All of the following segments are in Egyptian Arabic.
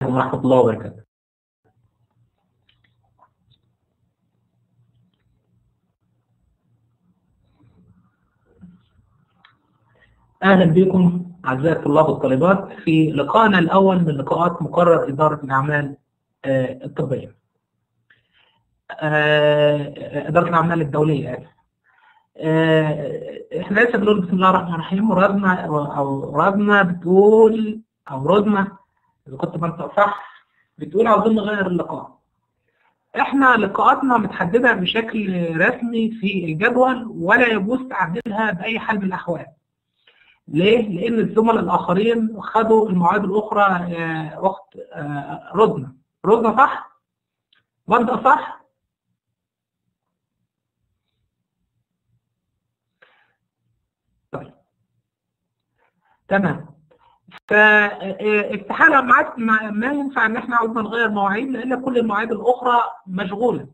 ورحمة الله وبركاته أهلا بكم أعزائي الطلاب والطالبات في لقائنا الأول من لقاءات مقرر إدارة الأعمال آه، الطبية. آه، إدارة الأعمال الدولية آسف. آه، إحنا لسه بنقول بسم الله الرحمن الرحيم ورازنا أو رازنا بتقول أو رزمة إذا كنت بنطق صح بتقول عاوزين نغير اللقاء. إحنا لقاءاتنا متحددة بشكل رسمي في الجدول ولا يجوز تعديلها بأي حال من الأحوال. ليه؟ لأن الزملاء الآخرين خدوا المواعيد الأخرى آه، وقت آه، رزمة. رزمة صح؟ ببدأ صح؟ طيب. تمام. فاستحالة معاك ما ما ينفع إن إحنا عاوزين نغير مواعيد لأن كل المواعيد الأخرى مشغولة.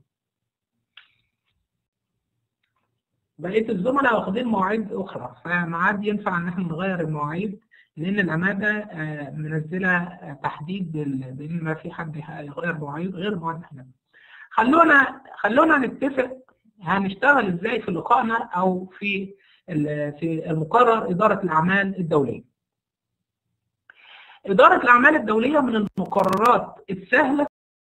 بقية الزملاء واخدين مواعيد أخرى فما عاد ينفع إن إحنا نغير المواعيد لأن العمادة آه، منزلة آه، تحديد بال- بإن ما في حد يغير مواعيد غير مواعيد إحنا. خلونا خلونا نتفق هنشتغل إزاي في لقائنا أو في ال- في المقرر إدارة الأعمال الدولية. إدارة الأعمال الدولية من المقررات السهلة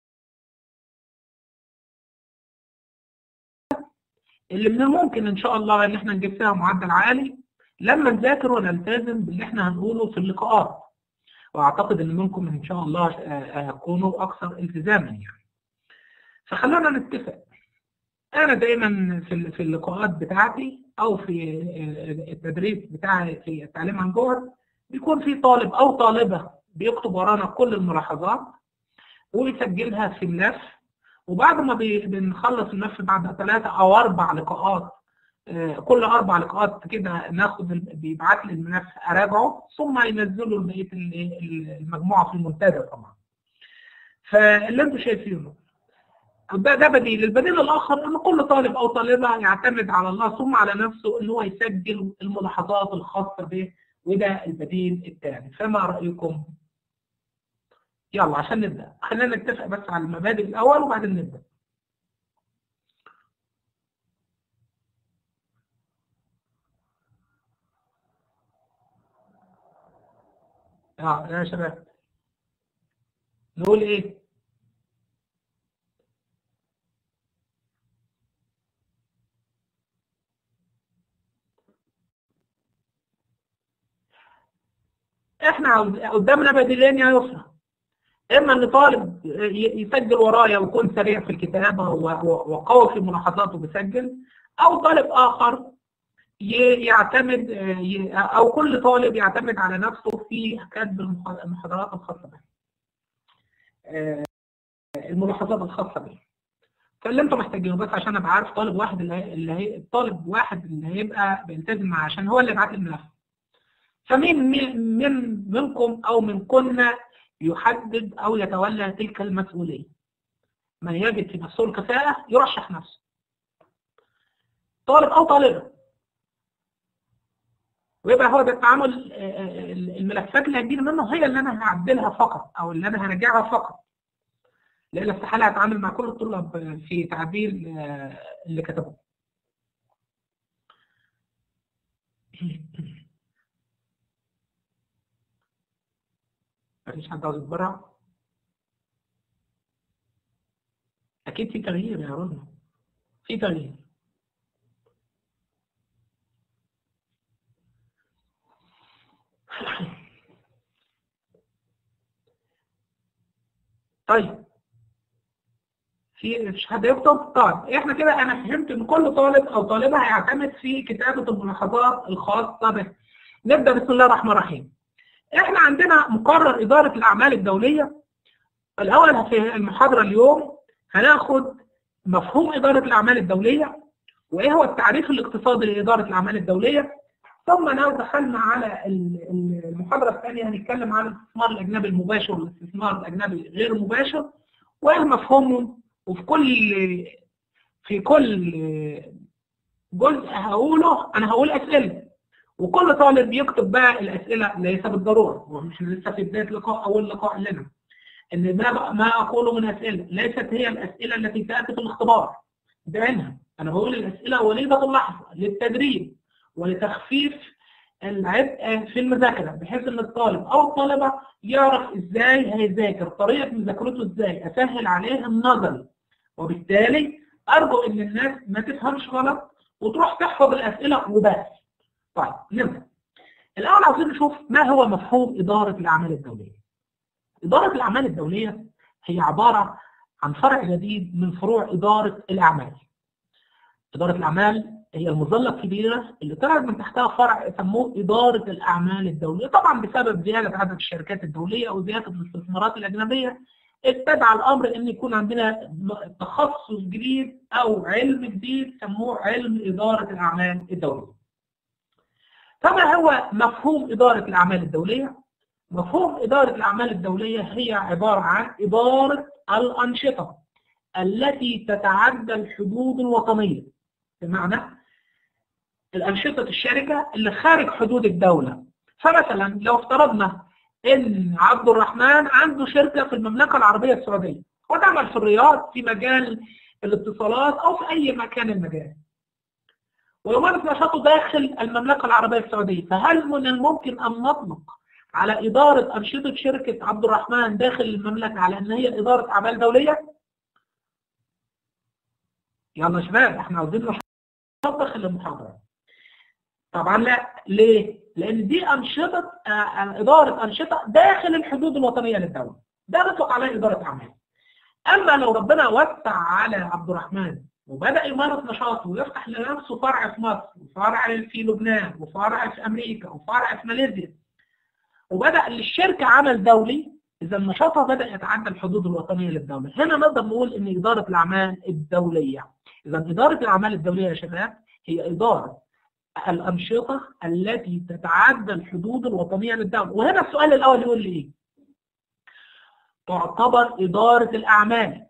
اللي من الممكن ان شاء الله ان احنا نجيب فيها معدل عالي لما نذاكر ونلتزم باللي احنا هنقوله في اللقاءات واعتقد ان منكم ان شاء الله آه، آه، هتكونوا اكثر التزاما يعني فخلونا نتفق انا دايما في ال- في اللقاءات بتاعتي او في آه، التدريس بتاعي في التعليم عن بعد بيكون في طالب او طالبه بيكتب ورانا كل الملاحظات ويسجلها في الملف وبعد ما بي- بنخلص الملف بعد ثلاثة أو أربع لقاءات آه، كل أربع لقاءات كده ناخد ال- بيبعت لي الملف أراجعه ثم ينزلوا بقية ال- ال- المجموعة في المنتدى طبعا. فاللي أنتم شايفينه ده ده بديل، البديل الآخر إن كل طالب أو طالبة يعتمد على الله ثم على نفسه إن هو يسجل الملاحظات الخاصة به وده البديل الثاني، فما رأيكم؟ يلا عشان نبدأ خلينا نتفق بس على المبادئ الأول وبعدين نبدأ اه يا شباب نقول ايه احنا عاوز- قدامنا بديلين يا يسرى اما ان طالب ي- يسجل ورايا ويكون سريع في الكتابه و- و- وقوي في ملاحظاته بيسجل او طالب اخر ي- يعتمد ي- او كل طالب يعتمد على نفسه في كتب المح- المحاضرات الخاصه به آه، الملاحظات الخاصه به فاللي انتم محتاجينه بس عشان ابقى عارف طالب واحد اللي هي اللي هي الطالب واحد اللي هيبقى بيلتزم معاه عشان هو اللي بعت لي الملف فمين مين من منكم او من كنا يحدد او يتولى تلك المسؤوليه من يجد في نفسه الكفاءه يرشح نفسه طالب او طالبه ويبقى هو ده التعامل آه، آه، الملفات اللي هتجيلي منه هي اللي انا هعدلها فقط او اللي انا هراجعها فقط لان استحاله اتعامل مع كل الطلاب في تعديل آه، اللي كتبوه مفيش حد عاوز يتبرع اكيد في تغيير يا رنا في تغيير طيب في مش حد يكتب طيب احنا كده انا فهمت ان كل طالب او طالبه هيعتمد في كتابه الملاحظات الخاصه به نبدا بسم الله الرحمن الرحيم احنا عندنا مقرر اداره الاعمال الدوليه الاول في المحاضره اليوم هناخد مفهوم اداره الاعمال الدوليه وايه هو التعريف الاقتصادي لاداره الاعمال الدوليه ثم لو دخلنا على ال- ال- المحاضره الثانيه هنتكلم عن الاستثمار الاجنبي المباشر والاستثمار الاجنبي غير المباشر وايه مفهومهم وفي كل في كل جزء هقوله انا هقول اسئله وكل طالب يكتب بقى الاسئله ليس بالضروره ومش لسه في بدايه لقاء اول لقاء لنا ان ما ما اقوله من اسئله ليست هي الاسئله التي تاتي في الاختبار بعينها انا بقول الاسئله وليده اللحظه للتدريب ولتخفيف العبء في المذاكره بحيث ان الطالب او الطالبه يعرف ازاي هيذاكر طريقه مذاكرته ازاي اسهل عليه النظري وبالتالي ارجو ان الناس ما تفهمش غلط وتروح تحفظ الاسئله وبس طيب نبدا الاول عاوزين نشوف ما هو مفهوم اداره الاعمال الدوليه اداره الاعمال الدوليه هي عباره عن فرع جديد من فروع اداره الاعمال اداره الاعمال هي المظله الكبيره اللي طلعت من تحتها فرع سموه اداره الاعمال الدوليه طبعا بسبب زياده عدد الشركات الدوليه او زياده الاستثمارات الاجنبيه استدعى الامر ان يكون عندنا تخصص جديد او علم جديد سموه علم اداره الاعمال الدوليه. فما هو مفهوم اداره الاعمال الدوليه؟ مفهوم اداره الاعمال الدوليه هي عباره عن اداره الانشطه التي تتعدى الحدود الوطنيه. بمعنى الانشطه الشركه اللي خارج حدود الدوله. فمثلا لو افترضنا ان عبد الرحمن عنده شركه في المملكه العربيه السعوديه وتعمل في الرياض في مجال الاتصالات او في اي مكان المجال ويمارس نشاطه داخل المملكه العربيه السعوديه فهل من الممكن ان نطلق على اداره انشطه شركه عبد الرحمن داخل المملكه على ان هي اداره اعمال دوليه؟ يلا يا شباب احنا عاوزين نشاط داخل المحاضره طبعا لا ليه؟ لان دي انشطه اداره انشطه داخل الحدود الوطنيه للدوله ده نطلق عليه اداره اعمال اما لو ربنا وسع على عبد الرحمن وبدا يمارس نشاطه ويفتح لنفسه فرع في مصر وفرع في لبنان وفرع في امريكا وفرع في ماليزيا وبدا للشركه عمل دولي اذا نشاطها بدا يتعدى الحدود الوطنيه للدوله هنا نقدر نقول ان اداره الاعمال الدوليه اذا اداره الاعمال الدوليه يا شباب هي اداره الأنشطة التي تتعدى الحدود الوطنية للدولة وهنا السؤال الأول يقول لي إيه؟ تعتبر إدارة الأعمال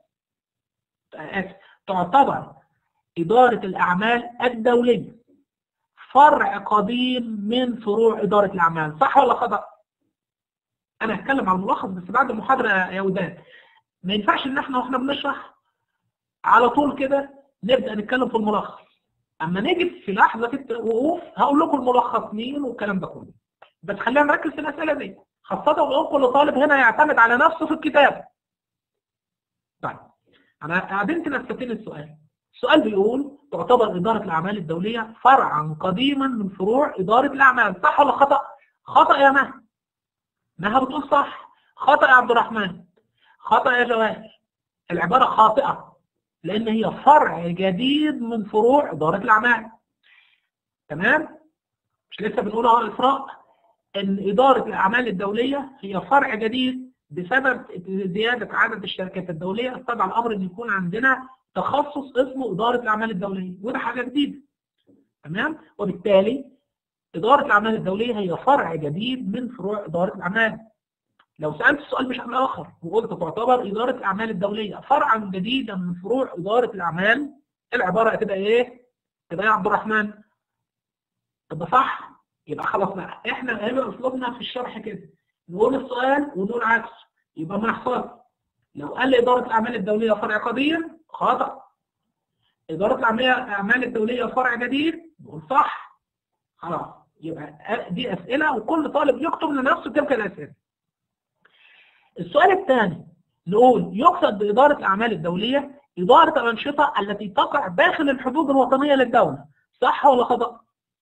تعتبر إدارة الأعمال الدولية فرع قديم من فروع إدارة الأعمال صح ولا خطأ؟ أنا هتكلم عن الملخص بس بعد المحاضرة يا وداد ما ينفعش إن إحنا وإحنا بنشرح على طول كده نبدأ نتكلم في الملخص اما نيجي في لحظه في الوقوف هقول لكم الملخص مين والكلام ده كله بس خلينا نركز في الاسئله دي خاصه ولو كل طالب هنا يعتمد على نفسه في الكتاب طيب انا قدمت نفستين السؤال السؤال بيقول تعتبر اداره الاعمال الدوليه فرعا قديما من فروع اداره الاعمال صح ولا خطا خطا يا مها مها بتقول صح خطا يا عبد الرحمن خطا يا جواد العباره خاطئه لان هي فرع جديد من فروع اداره الاعمال تمام مش لسه بنقول اهو الاسراء ان اداره الاعمال الدوليه هي فرع جديد بسبب زياده عدد الشركات الدوليه استدعى الامر ان يكون عندنا تخصص اسمه اداره الاعمال الدوليه وده حاجه جديده تمام وبالتالي اداره الاعمال الدوليه هي فرع جديد من فروع اداره الاعمال لو سألت السؤال بشكل آخر وقلت تعتبر إدارة الأعمال الدولية فرعا جديدا من فروع إدارة الأعمال العبارة هتبقى إيه؟ تبقى يا عبد الرحمن تبقى صح؟ يبقى خلاص بقى إحنا هيبقى أسلوبنا في الشرح كده نقول السؤال ونقول عكس يبقى ما يحصل لو قال لي إدارة الأعمال الدولية فرع قديم خطأ إدارة الأعمال الدولية فرع جديد نقول صح خلاص يبقى دي أسئلة وكل طالب يكتب لنفسه تلك الأسئلة السؤال الثاني نقول يقصد بإدارة الأعمال الدولية إدارة الأنشطة التي تقع داخل الحدود الوطنية للدولة صح ولا خطأ؟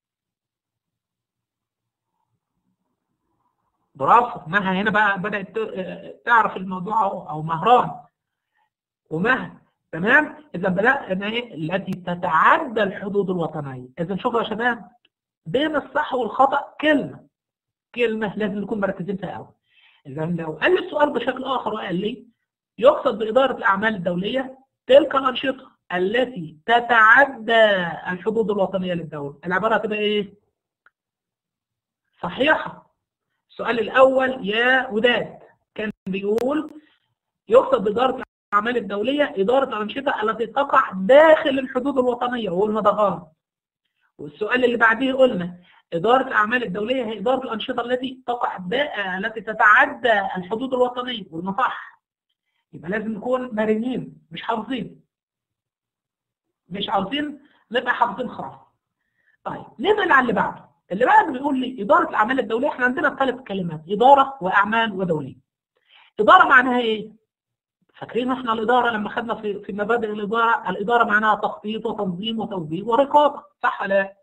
برافو مها هنا بقى بدأت تعرف الموضوع أو مهران ومها تمام إذا بدأنا إيه التي تتعدى الحدود الوطنية إذا شوفوا يا شباب بين الصح والخطأ كلمة كلمة لازم نكون مركزين فيها قوي إذا لو قال لي السؤال بشكل آخر وقال لي يقصد بإدارة الأعمال الدولية تلك الأنشطة التي تتعدى الحدود الوطنية للدولة العبارة هتبقى إيه؟ صحيحة السؤال الأول يا وداد كان بيقول يقصد بإدارة الأعمال الدولية إدارة الأنشطة التي تقع داخل الحدود الوطنية وقلنا ده غلط والسؤال اللي بعديه قلنا إدارة الأعمال الدولية هي إدارة الأنشطة التي تقع التي تتعدى الحدود الوطنية قلنا صح يبقى لازم نكون مرنين مش حافظين مش عاوزين نبقى حافظين خالص طيب ننقل على اللي بعده اللي بعده بيقول لي إدارة الأعمال الدولية احنا عندنا ثلاث كلمات إدارة وأعمال ودولية إدارة معناها إيه؟ فاكرين احنا الإدارة لما خدنا في في مبادئ الإدارة الإدارة معناها تخطيط وتنظيم وتوجيه ورقابة صح ولا لا؟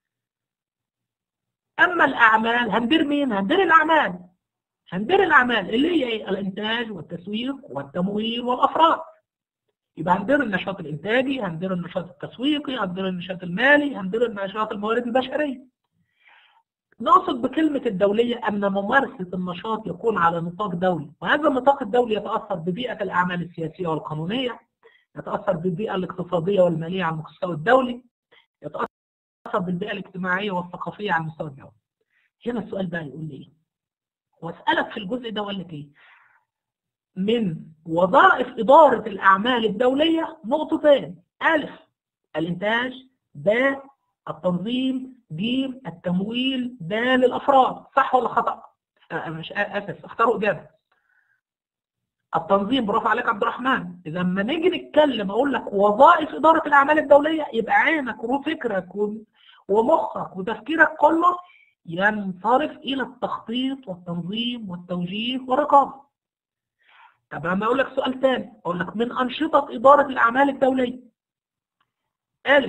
أما الأعمال هندير مين؟ هندير الأعمال هندير الأعمال اللي هي إيه؟ الإنتاج والتسويق والتمويل والأفراد يبقى هندير النشاط الإنتاجي هندير النشاط التسويقي هندير النشاط المالي هندير النشاط الموارد البشرية نقصد بكلمة الدولية أن ممارسة النشاط يكون على نطاق دولي وهذا النطاق الدولي يتأثر ببيئة الأعمال السياسية والقانونية يتأثر بالبيئة الاقتصادية والمالية على المستوى الدولي يتأثر بالبيئة الاجتماعية والثقافية على المستوى الدولي هنا السؤال بقى يقول لي ايه واسألك في الجزء ده ولا ايه من وظائف إدارة الأعمال الدولية نقطتين ألف الإنتاج باء التنظيم جيم التمويل دال الأفراد صح ولا خطأ؟ أه مش أسف اختاروا إجابة التنظيم برافو عليك عبد الرحمن إذا لما نيجي نتكلم أقول لك وظائف إدارة الأعمال الدولية يبقى عينك وفكرك ومخك وتفكيرك كله ينصرف إلى التخطيط والتنظيم والتوجيه والرقابة طب لما أقول لك سؤال ثاني أقول لك من أنشطة إدارة الأعمال الدولية ألف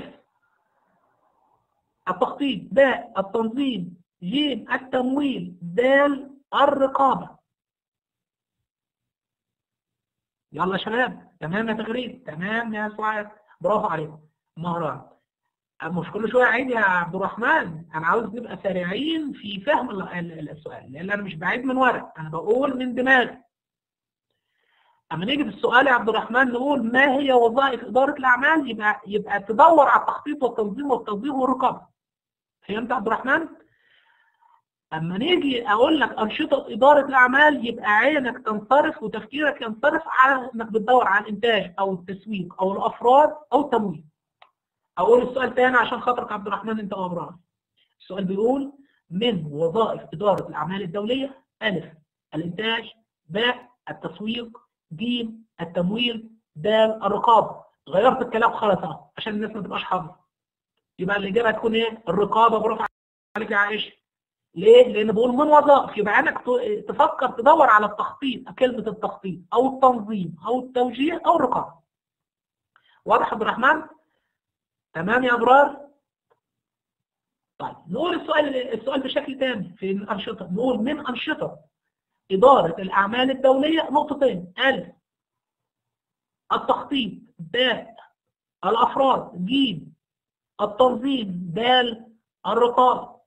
التخطيط باء التنظيم جيم التمويل دال الرقابة يلا يا شباب تمام يا تغريد تمام يا سعاد برافو عليكم مهران مش كل شويه عيد يا عبد الرحمن انا عاوز نبقى سريعين في فهم السؤال لان انا مش بعيد من ورق انا بقول من دماغي اما نيجي في السؤال يا عبد الرحمن نقول ما هي وظائف اداره الاعمال يبقى يبقى تدور على التخطيط والتنظيم والتوجيه والرقابه فهمت يا عبد الرحمن اما نيجي اقول لك انشطه اداره الاعمال يبقى عينك تنصرف وتفكيرك ينصرف على انك بتدور على الانتاج او التسويق او الافراد او التمويل اقول السؤال تاني عشان خاطرك عبد الرحمن انت وابراهيم السؤال بيقول من وظائف اداره الاعمال الدوليه الف الانتاج باء التسويق جيم التمويل دال الرقابه غيرت الكلام خالص اهو عشان الناس ما تبقاش حافظه يبقى الاجابه هتكون ايه الرقابه برافو عليك يا عائشه ليه لان بقول من وظائف يبقى انك تفكر تدور على التخطيط كلمه التخطيط او التنظيم او التوجيه او الرقابه واضح عبد الرحمن تمام يا ابرار طيب نقول السؤال السؤال بشكل تاني في الانشطه نقول من انشطه اداره الاعمال الدوليه نقطتين الف التخطيط باء الافراد جيم التنظيم دال الرقابه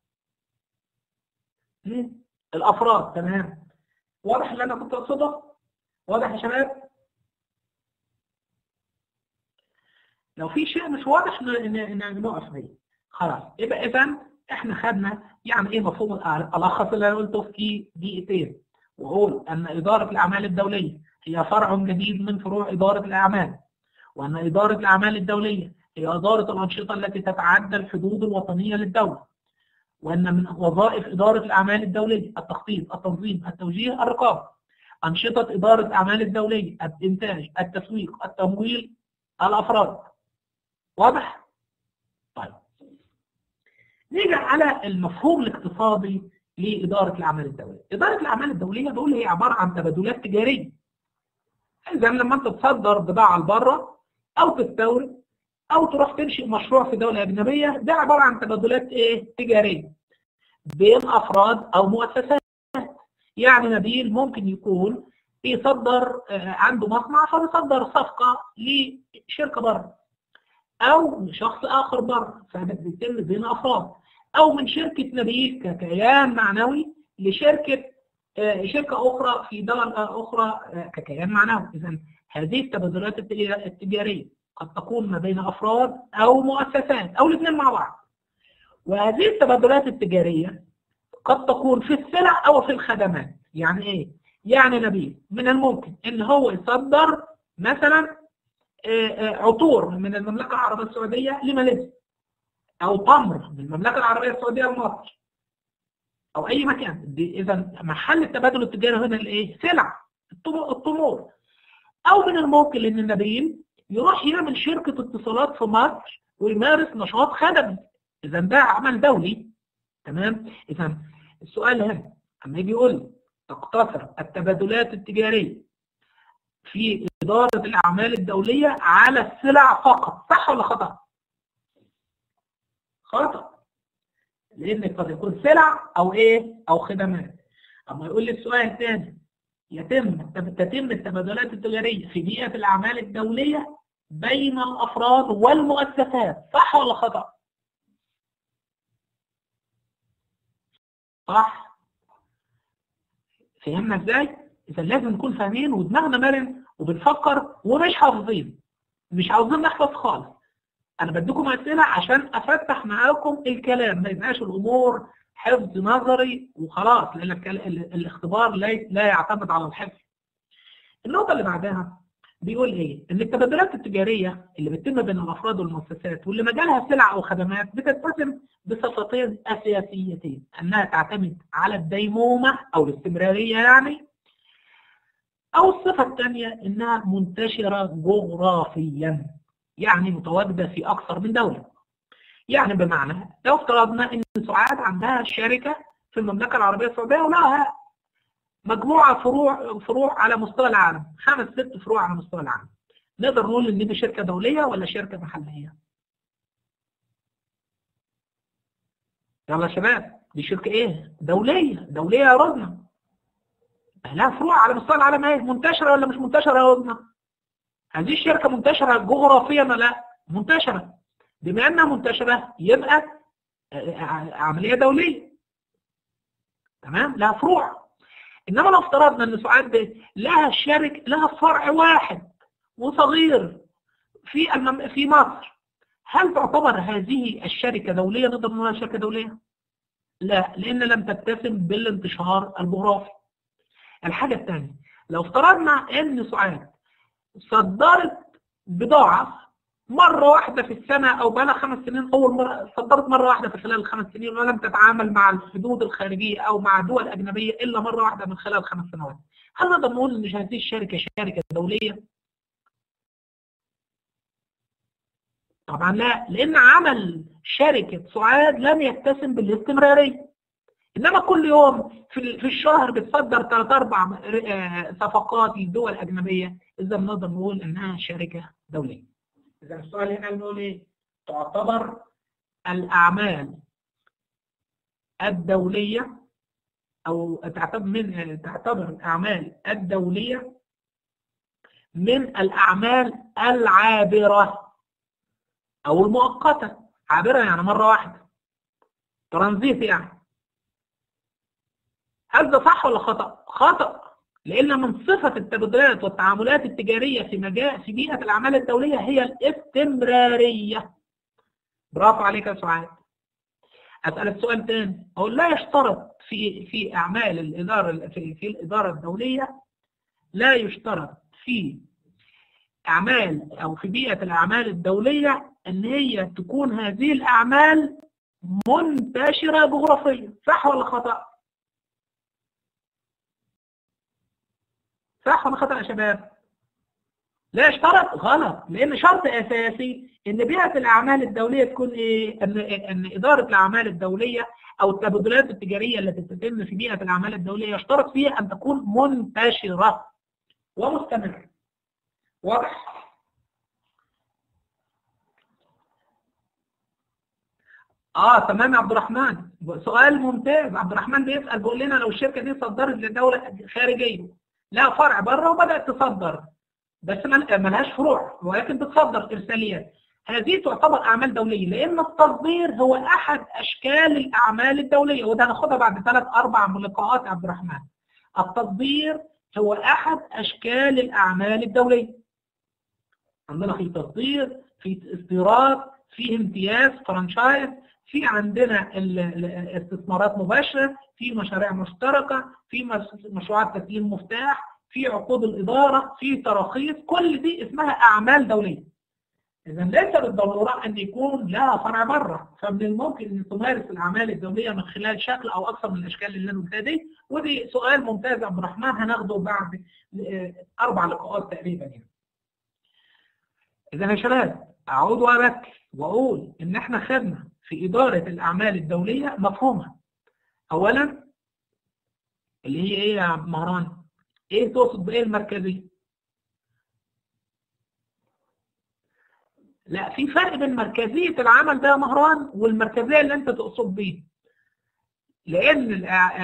الافراد تمام واضح اللي انا كنت اقصده واضح يا شباب لو في شيء مش واضح نقف فيه خلاص يبقى اذا احنا خدنا يعني ايه مفهوم الالخص اللي انا قلته في دقيقتين واقول ان اداره الاعمال الدوليه هي فرع جديد من فروع اداره الاعمال وان اداره الاعمال الدوليه هي اداره الانشطه التي تتعدى الحدود الوطنيه للدوله وان من وظائف اداره الاعمال الدوليه التخطيط التنظيم التوجيه الرقابه انشطه اداره الاعمال الدوليه الانتاج التسويق التمويل الافراد واضح؟ طيب نيجي على المفهوم الاقتصادي لإدارة الأعمال الدولية. إدارة الأعمال الدولية دول هي عبارة عن تبادلات تجارية. إذا لما أنت تصدر بضاعة لبره أو تستورد أو تروح تنشئ مشروع في دولة أجنبية ده عبارة عن تبادلات إيه؟ تجارية بين أفراد أو مؤسسات. يعني نبيل ممكن يكون بيصدر عنده مصنع فبيصدر صفقة لشركة بره. او شخص اخر بره فبيتم بين افراد او من شركه نبيل ككيان معنوي لشركه شركه اخرى في دوله اخرى ككيان معنوي اذا هذه التبادلات التجاريه قد تكون ما بين افراد او مؤسسات او الاثنين مع بعض وهذه التبادلات التجاريه قد تكون في السلع او في الخدمات يعني ايه يعني نبيل من الممكن ان هو يصدر مثلا عطور من المملكة العربية السعودية لماليزيا أو تمر من المملكة العربية السعودية لمصر أو أي مكان إذا محل التبادل التجاري هنا الإيه؟ سلع التمور او من الممكن ان النبيل يروح يعمل شركة اتصالات في مصر ويمارس نشاط خدمي اذا ده عمل دولي تمام اذا السؤال هنا اما يجي يقول تقتصر التبادلات التجارية في إدارة الأعمال الدولية على السلع فقط صح ولا خطأ؟ خطأ لأن قد يكون سلع أو إيه؟ أو خدمات أما يقول لي السؤال الثاني يتم تتم التبادلات التجارية في بيئة الأعمال الدولية بين الأفراد والمؤسسات صح ولا خطأ؟ صح فهمنا ازاي؟ إذا لازم نكون فاهمين ودماغنا مرن وبنفكر ومش حافظين مش عاوزين نحفظ خالص أنا بديكم أسئلة عشان أفتح معاكم الكلام ما يبقاش الأمور حفظ نظري وخلاص لأن الاختبار لا يعتمد على الحفظ النقطة اللي بعدها بيقول ايه؟ ان التبادلات التجارية اللي بتتم بين الافراد والمؤسسات واللي مجالها سلع او خدمات بتتسم بصفتين اساسيتين انها تعتمد على الديمومة او الاستمرارية يعني او الصفة الثانية انها منتشرة جغرافيا يعني متواجدة في اكثر من دولة يعني بمعنى لو افترضنا ان سعاد عندها شركة في المملكة العربية السعودية ولها مجموعة فروع فروع على مستوى العالم خمس ست فروع على مستوى العالم نقدر نقول ان دي شركة دولية ولا شركة محلية يلا يا شباب دي شركة ايه دولية دولية يا رزنة لها فروع على مستوى العالم ايه منتشرة ولا مش منتشرة يا رزنة هذه الشركة منتشرة جغرافيا ولا لا منتشرة بما انها منتشرة يبقى عملية دولية تمام لها فروع انما لو افترضنا ان سعاد لها شرك لها فرع واحد وصغير في المم... في مصر هل تعتبر هذه الشركة دولية نقدر نقولها شركة دولية؟ لا لأن لم تتسم بالانتشار الجغرافي. الحاجة الثانية لو افترضنا ان سعاد صدرت بضاعة مرة واحدة في السنة أو بقى خمس سنين أول مرة صدرت مرة واحدة في خلال الخمس سنين ولم تتعامل مع الحدود الخارجية أو مع دول أجنبية إلا مرة واحدة من خلال خمس سنوات. هل نقدر نقول إن هذه الشركة شركة دولية؟ طبعا لا لأن عمل شركة سعاد لم يتسم بالاستمرارية. إنما كل يوم في في الشهر بتصدر ثلاث أربع صفقات لدول أجنبية إذا نقدر نقول إنها شركة دولية. إذا السؤال هنا بنقول إيه؟ تعتبر الأعمال الدولية أو تعتبر من تعتبر الأعمال الدولية من الأعمال العابرة أو المؤقتة عابرة يعني مرة واحدة ترانزيت يعني هل ده صح ولا خطأ؟ خطأ لأن من صفة التبادلات والتعاملات التجارية في مجال في بيئة الأعمال الدولية هي الاستمرارية. برافو عليك يا سعاد. أسألك سؤال تاني، أقول لا يشترط في في أعمال الإدارة في في الإدارة الدولية لا يشترط في أعمال أو في بيئة الأعمال الدولية أن هي تكون هذه الأعمال منتشرة جغرافيا، صح ولا خطأ؟ صح ولا خطأ يا شباب؟ لا يشترط غلط لأن شرط أساسي إن بيئة الأعمال الدولية تكون إيه؟ إن إن إدارة الأعمال الدولية أو التبادلات التجارية التي تتم في بيئة الأعمال الدولية يشترط فيها أن تكون منتشرة ومستمرة. واضح؟ اه تمام يا عبد الرحمن سؤال ممتاز عبد الرحمن بيسأل بيقول لنا لو الشركة دي صدرت لدولة خارجية لها فرع بره وبدأت تصدر بس ملهاش فروع ولكن بتصدر إرساليات هذه تعتبر أعمال دولية لأن التصدير هو أحد أشكال الأعمال الدولية وده هناخدها بعد ثلاث أربع لقاءات يا عبد الرحمن التصدير هو أحد أشكال الأعمال الدولية عندنا في تصدير في استيراد في امتياز فرانشايز في عندنا استثمارات مباشرة في مشاريع مشتركة في مشروعات تسليم مفتاح في عقود الإدارة في تراخيص كل دي اسمها أعمال دولية إذا ليس بالضرورة أن يكون لها فرع بره فمن الممكن أن تمارس الأعمال الدولية من خلال شكل أو أكثر من الأشكال اللي أنا قلتها دي ودي سؤال ممتاز عبد الرحمن هناخده بعد أربع لقاءات تقريبا يعني. إذا يا شباب أعود وأبكي وأقول إن إحنا خدنا في إدارة الأعمال الدولية مفهومها أولا اللي هي إيه يا مهران؟ إيه تقصد بإيه المركزية؟ لا في فرق بين مركزية العمل ده يا مهران والمركزية اللي انت تقصد بيه لان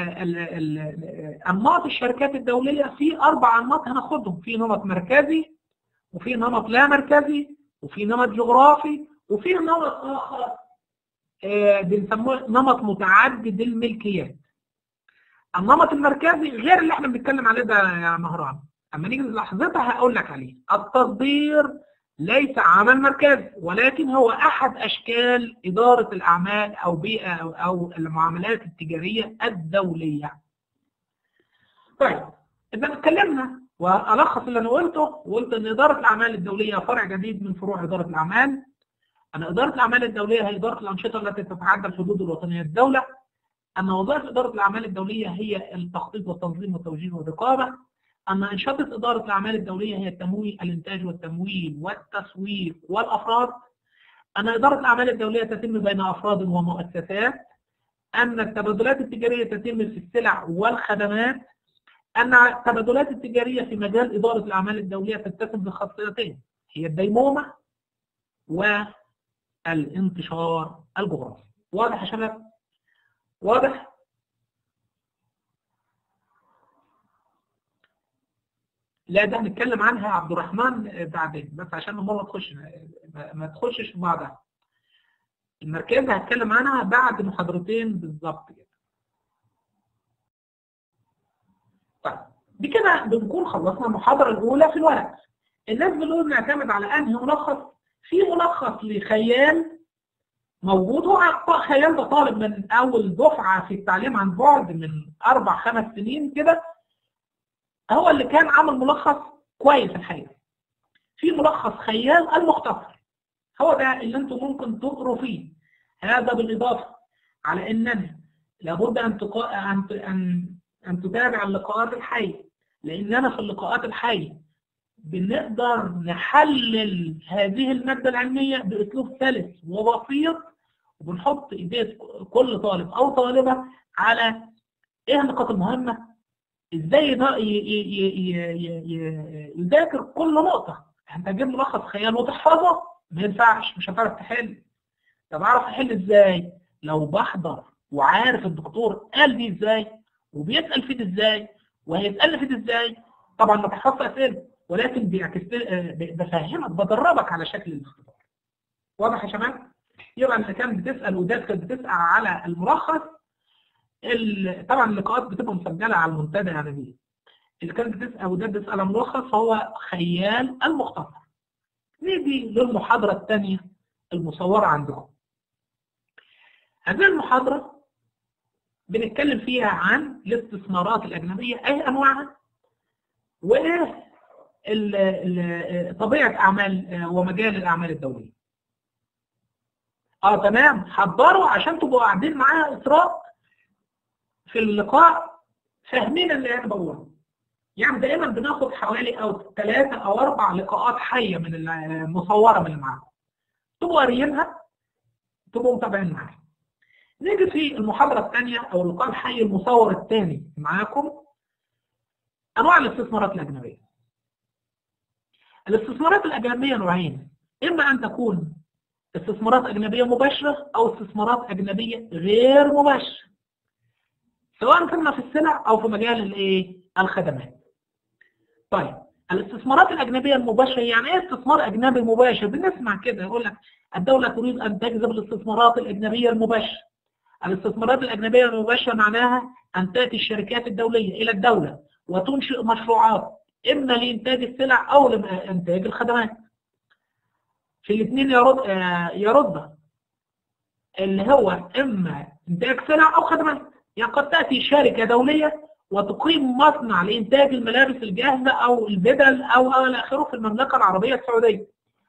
انماط الشركات الدولية في اربع انماط هناخدهم في نمط مركزي وفي نمط لا مركزي وفي نمط جغرافي وفي نمط اخر بنسموه نمط متعدد الملكيات النمط المركزي غير اللي احنا بنتكلم عليه ده يا مهران اما نيجي لحظتها هقول لك عليه التصدير ليس عمل مركزي ولكن هو أحد أشكال إدارة الأعمال أو بيئة أو, أو المعاملات التجارية الدولية طيب إذا اتكلمنا وألخص اللي أنا قلته وقلت أن إدارة الأعمال الدولية فرع جديد من فروع إدارة الأعمال أن إدارة الأعمال الدولية هي إدارة الأنشطة التي تتعدى الحدود الوطنية للدولة أن وظائف إدارة الأعمال الدولية هي التخطيط والتنظيم والتوجيه والرقابة أن أنشطة إدارة الأعمال الدولية هي التمويل الإنتاج والتمويل والتسويق والأفراد أن إدارة الأعمال الدولية تتم بين أفراد ومؤسسات أن التبادلات التجارية تتم في السلع والخدمات أن التبادلات التجارية في مجال إدارة الأعمال الدولية تتسم بخاصيتين هي الديمومة والانتشار الجغرافي واضح يا شباب؟ واضح؟ لا ده هنتكلم عنها يا عبد الرحمن بعدين بس عشان المره تخش ما تخشش في بعضها المركز هتكلم عنها بعد محاضرتين بالظبط كده طيب دي كده بنكون خلصنا المحاضره الاولى في الورق الناس بنقول نعتمد على انهي ملخص في ملخص لخيال موجود هو خيال ده طالب من اول دفعه في التعليم عن بعد من اربع خمس سنين كده هو اللي كان عامل ملخص كويس الحقيقه في ملخص خيال المختصر هو ده اللي انتم ممكن تقروا فيه هذا بالاضافه على اننا لابد ان تقا... ان ان ان تتابع اللقاءات الحيه لاننا في اللقاءات الحيه بنقدر نحلل هذه الماده العلميه باسلوب سلس وبسيط وبنحط ايديه كل طالب او طالبه على ايه النقاط المهمه ازاي يذاكر كل نقطة انت تجيب ملخص خيال وتحفظه ما ينفعش مش هتعرف تحل طب اعرف احل ازاي لو بحضر وعارف الدكتور قال دي ازاي وبيسأل فيه ازاي وهيسأل فيه ازاي طبعا ما تحفظش اسئله ولكن بيعكس بفهمك بدربك على شكل الاختبار واضح يا شباب يبقى انت كان بتسأل وداخل بتسأل على الملخص طبعا اللقاءات بتبقى مسجله على المنتدى يعني دي اللي كان بتسال وده بيسال ملخص فهو خيال المختصر نيجي للمحاضره الثانيه المصوره عندكم هذه المحاضره بنتكلم فيها عن الاستثمارات الاجنبيه ايه انواعها وايه طبيعه اعمال ومجال الاعمال الدوليه اه تمام حضروا عشان تبقوا قاعدين معايا اسراء في اللقاء فاهمين اللي انا بقوله يعني دائما بناخد حوالي او ثلاثة او اربع لقاءات حية من المصورة من اللي معاكم تبقوا قاريينها تبقوا متابعين معايا نيجي في المحاضرة الثانية او اللقاء الحي المصور الثاني معاكم انواع الاستثمارات الاجنبية الاستثمارات الاجنبية نوعين اما ان تكون استثمارات اجنبية مباشرة او استثمارات اجنبية غير مباشرة سواء كنا في السلع او في مجال الايه الخدمات طيب الاستثمارات الاجنبيه المباشره يعني ايه استثمار اجنبي مباشر بنسمع كده يقول لك الدوله تريد ان تجذب الاستثمارات الاجنبيه المباشره الاستثمارات الاجنبيه المباشره معناها ان تاتي الشركات الدوليه الى الدوله وتنشئ مشروعات اما لانتاج السلع او لانتاج الخدمات في الاثنين يرد يرد اللي هو اما انتاج سلع او خدمات يعني قد تأتي شركة دولية وتقيم مصنع لإنتاج الملابس الجاهزة أو البدل أو إلى آخره في المملكة العربية السعودية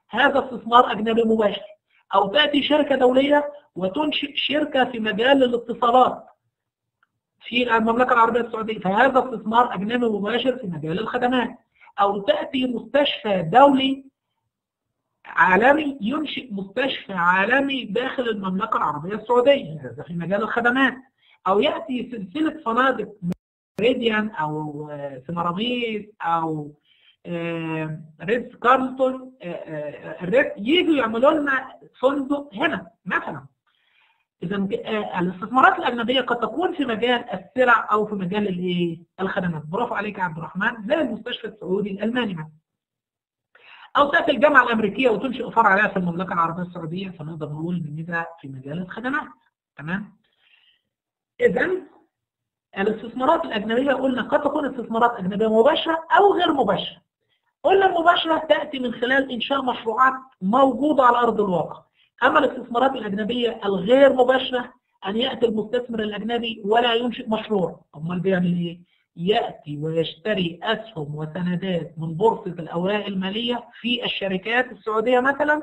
هذا استثمار أجنبي مباشر أو تأتي شركة دولية وتنشئ شركة في مجال الاتصالات في المملكة العربية السعودية فهذا استثمار أجنبي مباشر في مجال الخدمات أو تأتي مستشفى دولي عالمي ينشئ مستشفى عالمي داخل المملكة العربية السعودية هذا في مجال الخدمات أو يأتي سلسلة فنادق ريديان أو سمراميد أو ريدز كارلتون يجوا يعملوا لنا فندق هنا مثلا إذا الاستثمارات الأجنبية قد تكون في مجال السلع أو في مجال الايه الخدمات برافو عليك يا عبد الرحمن زي المستشفى السعودي الألماني مثلا أو تأتي الجامعة الأمريكية وتنشئ فرع لها في المملكة العربية السعودية فنقدر نقول إن ده في مجال الخدمات تمام إذا الاستثمارات الأجنبية قلنا قد تكون استثمارات أجنبية مباشرة أو غير مباشرة قلنا المباشرة تأتي من خلال إنشاء مشروعات موجودة على أرض الواقع أما الاستثمارات الأجنبية الغير مباشرة أن يأتي المستثمر الأجنبي ولا ينشئ مشروع أمال بيعمل إيه؟ يأتي ويشتري أسهم وسندات من بورصة الأوراق المالية في الشركات السعودية مثلا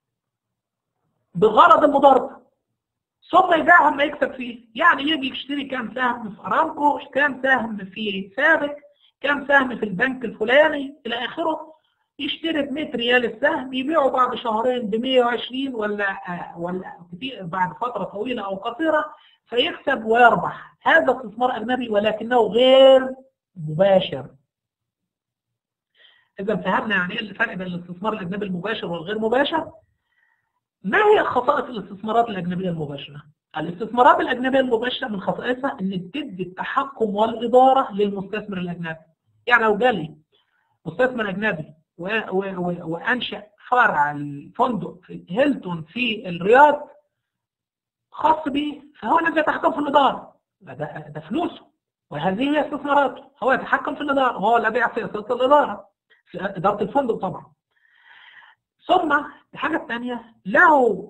بغرض المضاربة ثم يبيعها ما يكسب فيه يعني يجي يشتري كام سهم في أرامكو كام سهم في سابق كام سهم في البنك الفلاني إلى آخره يشتري ب 100 ريال السهم يبيعه بعد شهرين ب 120 ولا آه ولا بعد فترة طويلة أو قصيرة فيكسب ويربح هذا استثمار أجنبي ولكنه غير مباشر إذا فهمنا يعني ايه الفرق بين الاستثمار الأجنبي المباشر والغير مباشر ما هي خصائص الاستثمارات الأجنبية المباشرة؟ الاستثمارات الأجنبية المباشرة من خصائصها أن تدي التحكم والإدارة للمستثمر الأجنبي يعني لو جالي مستثمر أجنبي وأنشأ فرع الفندق في هيلتون في الرياض خاص به فهو الذي يتحكم في الإدارة ده, ده فلوسه وهذه هي استثماراته هو يتحكم في الإدارة وهو الذي يعطي سياسة الإدارة في إدارة الفندق طبعا ثم الحاجة الثانية له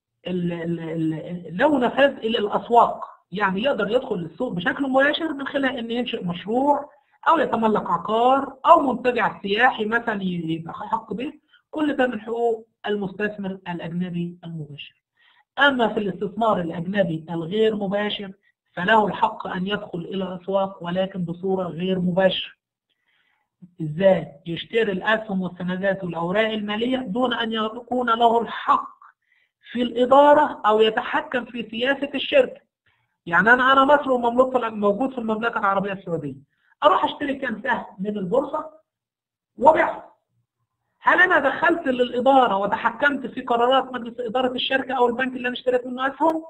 له نفاذ إلى الأسواق يعني يقدر يدخل للسوق بشكل مباشر من خلال أن ينشئ مشروع أو يتملك عقار أو منتجع سياحي مثلا يبقى حق به كل ده من حقوق المستثمر الأجنبي المباشر أما في الاستثمار الأجنبي الغير مباشر فله الحق أن يدخل إلى الأسواق ولكن بصورة غير مباشرة إزاي؟ يشتري الأسهم والسندات والأوراق المالية دون أن يكون له الحق في الإدارة أو يتحكم في سياسة الشركة يعني أنا أنا مصر ومملوك موجود في المملكة العربية السعودية أروح أشتري كام سهم من البورصة وبيعهم هل أنا دخلت للإدارة وتحكمت في قرارات مجلس إدارة الشركة أو البنك اللي أنا اشتريت منه أسهم؟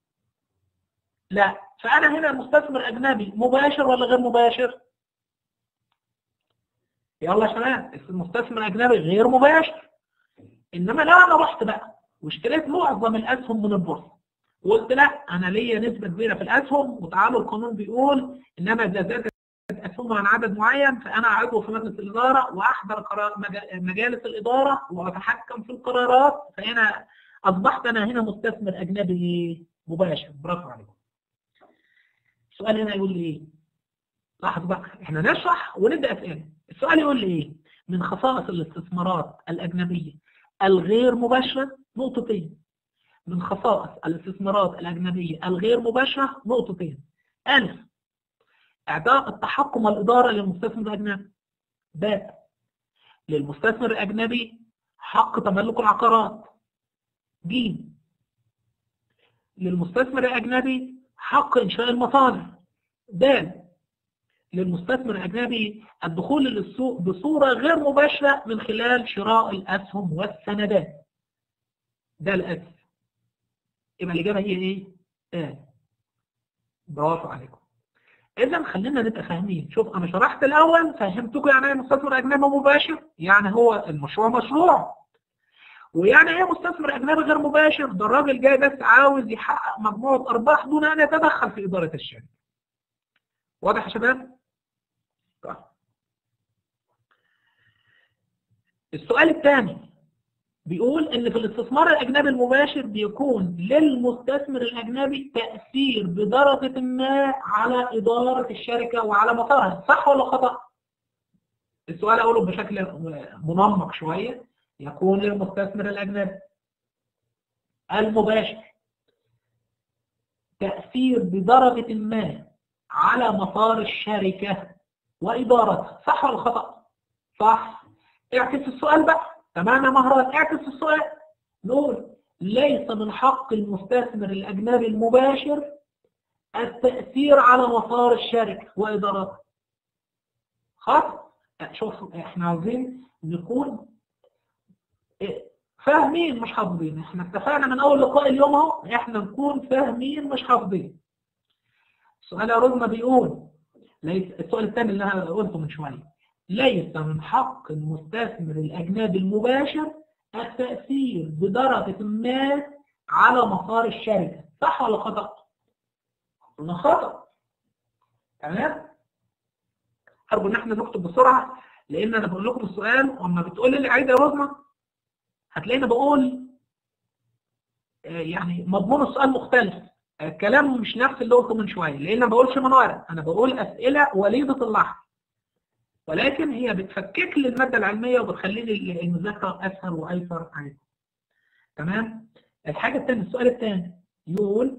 لا فأنا هنا مستثمر أجنبي مباشر ولا غير مباشر؟ يلا يا شباب المستثمر الأجنبي غير مباشر إنما لو أنا رحت بقى واشتريت معظم الأسهم من البورصة وقلت لا أنا ليا نسبة كبيرة في الأسهم وتعالوا القانون بيقول إنما إذا زادت أسهم عن عدد معين فأنا عضو في مجلس الإدارة وأحضر قرار مجالس الإدارة وأتحكم في القرارات فأنا أصبحت أنا هنا مستثمر أجنبي مباشر برافو عليكم السؤال هنا يقول لي إيه؟ لاحظ بقى إحنا نشرح ونبدأ أسئلة السؤال يقول لي إيه؟ من خصائص الاستثمارات الأجنبية الغير مباشرة نقطتين من خصائص الاستثمارات الأجنبية الغير مباشرة نقطتين ألف إعطاء التحكم والإدارة للمستثمر الأجنبي ب للمستثمر الأجنبي حق تملك العقارات ج للمستثمر الأجنبي حق إنشاء المصانع د للمستثمر الأجنبي الدخول للسوق بصورة غير مباشرة من خلال شراء الأسهم والسندات ده الأسف يبقى الإجابة هي إيه؟ آه. برافو عليكم إذا خلينا نبقى فاهمين شوف أنا شرحت الأول فهمتكم يعني إيه مستثمر أجنبي مباشر يعني هو المشروع مشروع ويعني إيه مستثمر أجنبي غير مباشر ده الراجل جاي بس عاوز يحقق مجموعة أرباح دون أن يتدخل في إدارة الشركة واضح يا شباب؟ طيب السؤال الثاني بيقول ان في الاستثمار الاجنبي المباشر بيكون للمستثمر الاجنبي تأثير بدرجة ما على ادارة الشركة وعلى مسارها صح ولا خطأ السؤال اقوله بشكل منمق شوية يكون للمستثمر الأجنبي المباشر تأثير بدرجة ما على مسار الشركة وإدارتها صح ولا خطأ؟ صح اعكس السؤال بقى تمام يا مهران اعكس السؤال نقول ليس من حق المستثمر الأجنبي المباشر التأثير على مسار الشركة وإدارتها خلاص شوف احنا عاوزين نكون فاهمين مش حافظين احنا اتفقنا من اول لقاء اليوم اهو احنا نكون فاهمين مش حافظين السؤال يا رزمة بيقول ليس السؤال الثاني اللي انا قلته من شويه ليس من حق المستثمر الاجنبي المباشر التأثير بدرجة ما على مسار الشركة صح ولا خطأ؟ قلنا خطأ تمام؟ أرجو إن احنا نكتب بسرعة لأن أنا بقول لكم السؤال وأما بتقول لي عايز يا رزمة هتلاقيني بقول يعني مضمون السؤال مختلف الكلام مش نفس اللي قلته من شوية لأن ما بقولش من ورق أنا بقول أسئلة وليدة اللحظة ولكن هي بتفكك لي المادة العلمية وبتخلي لي المذاكرة أسهل وأيسر عليكم تمام الحاجة الثانية السؤال الثاني يقول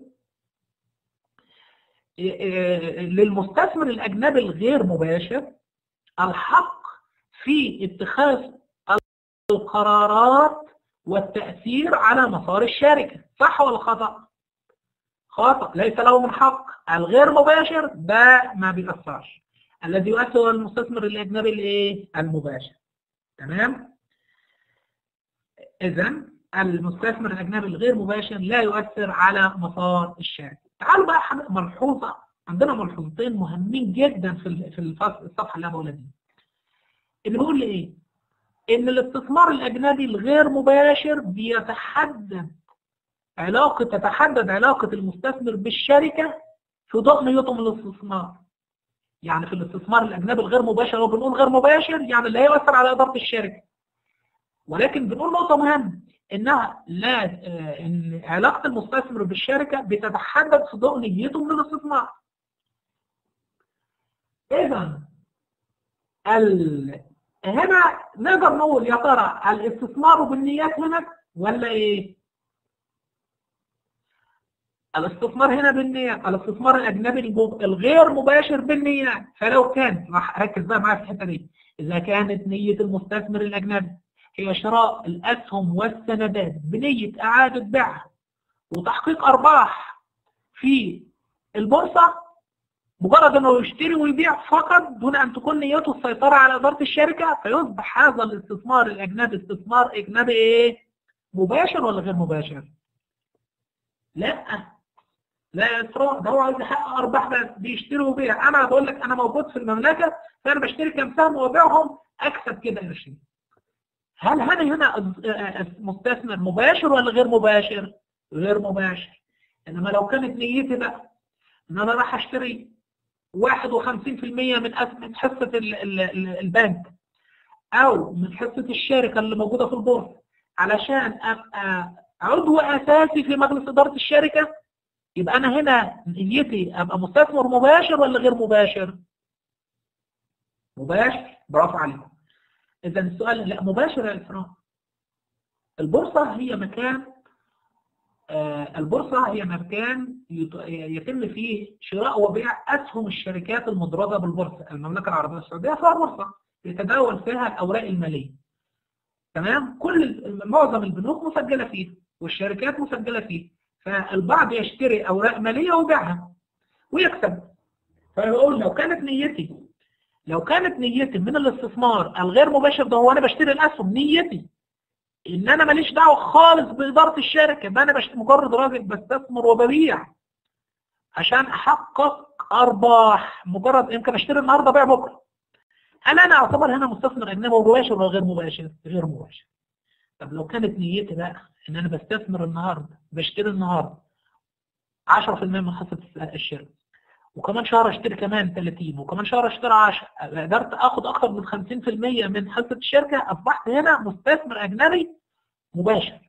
للمستثمر الأجنبي الغير مباشر الحق في اتخاذ القرارات والتأثير على مسار الشركة صح ولا خطأ؟ خطأ ليس له من حق الغير مباشر ده ما بيأثرش الذي يؤثر هو المستثمر الأجنبي الايه؟ المباشر تمام؟ إذا المستثمر الأجنبي الغير مباشر لا يؤثر على مسار الشركة تعالوا بقى ملحوظة عندنا ملحوظتين مهمين جدا في في الصفحة اللي أنا بقولها دي اللي بيقول لي إيه؟ إن الاستثمار الأجنبي الغير مباشر بيتحدد علاقة تتحدد علاقة المستثمر بالشركة في ضوء نيتهم الاستثمار. يعني في الاستثمار الأجنبي الغير مباشر وبنقول غير مباشر يعني اللي هيؤثر على إدارة الشركة. ولكن بنقول نقطة مهمة إنها لا إن علاقة المستثمر بالشركة بتتحدد في ضوء نيتهم للاستثمار. إذا ال... هنا نقدر نقول يا ترى الاستثمار بالنيات هنا ولا ايه الاستثمار هنا بالنيات الاستثمار الاجنبي الغير مباشر بالنيات فلو كان راح ركز بقى معايا في الحته دي اذا كانت نيه المستثمر الاجنبي هي شراء الاسهم والسندات بنيه اعاده بيعها وتحقيق ارباح في البورصه مجرد انه يشتري ويبيع فقط دون ان تكون نيته السيطرة على ادارة الشركة فيصبح هذا الاستثمار الاجنبي استثمار اجنبي ايه مباشر ولا غير مباشر لا لا يا اسراء ده هو عايز يحقق ارباح بس بيشتري ويبيع انا بقول لك انا موجود في المملكة فانا بشتري كام سهم وابيعهم اكسب كده قرشين هل هذا هنا مستثمر مباشر ولا غير مباشر غير مباشر انما لو كانت نيتي بقى ان انا راح اشتري 51% من من حصة ال ال البنك أو من حصة الشركة اللي موجودة في البورصة علشان أبقى عضو أساسي في مجلس إدارة الشركة يبقى أنا هنا نيتي أبقى مستثمر مباشر ولا غير مباشر؟ مباشر برافو عليكم إذا السؤال لا مباشر يا إسراء البورصة هي مكان البورصة هي مكان يتم فيه شراء وبيع أسهم الشركات المدرجة بالبورصة المملكة العربية السعودية فيها بورصة يتداول فيها الأوراق المالية تمام كل معظم البنوك مسجلة فيه والشركات مسجلة فيه فالبعض يشتري أوراق مالية ويبيعها ويكسب فيقول لو كانت نيتي لو كانت نيتي من الاستثمار الغير مباشر ده هو أنا بشتري الأسهم نيتي ان انا ماليش دعوه خالص باداره الشركه ده انا مش مجرد راجل بستثمر وببيع عشان احقق ارباح مجرد يمكن اشتري النهارده ابيع بكره هل انا اعتبر هنا مستثمر اجنبي مباشر ولا غير مباشر غير مباشر طب لو كانت نيتي بقى ان انا بستثمر النهارده بشتري النهارده 10% من حصه الشركه وكمان شهر اشتري كمان 30 وكمان شهر اشتري 10 قدرت اخد اكتر من 50% من حصه الشركه اصبحت هنا مستثمر اجنبي مباشر